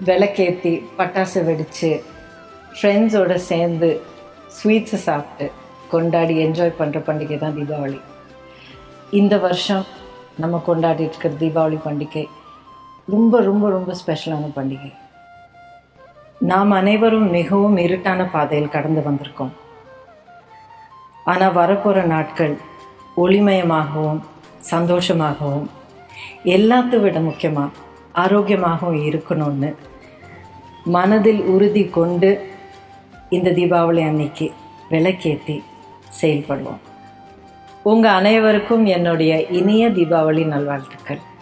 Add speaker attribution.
Speaker 1: விளக்கேற்றி பட்டாசு வெடித்து ஃப்ரெண்ட்ஸோட சேர்ந்து ஸ்வீட்ஸை சாப்பிட்டு கொண்டாடி என்ஜாய் பண்ணுற பண்டிகை தான் தீபாவளி இந்த வருஷம் நம்ம கொண்டாடிட்டு இருக்கிற தீபாவளி பண்டிகை ரொம்ப ரொம்ப ரொம்ப ஸ்பெஷலான பண்டிகை நாம் அனைவரும் மிகவும் இருட்டான பாதையில் கடந்து வந்திருக்கோம் ஆனால் வரப்போகிற நாட்கள் ஒளிமயமாகவும் சந்தோஷமாகவும் எல்லாத்தை விட முக்கியமாக ஆரோக்கியமாகவும் இருக்கணும்னு மனதில் உறுதி கொண்டு இந்த தீபாவளி அன்னைக்கு விளக்கேற்றி செயல்படுவோம் உங்கள் அனைவருக்கும் என்னுடைய இனிய தீபாவளி நல்வாழ்த்துக்கள்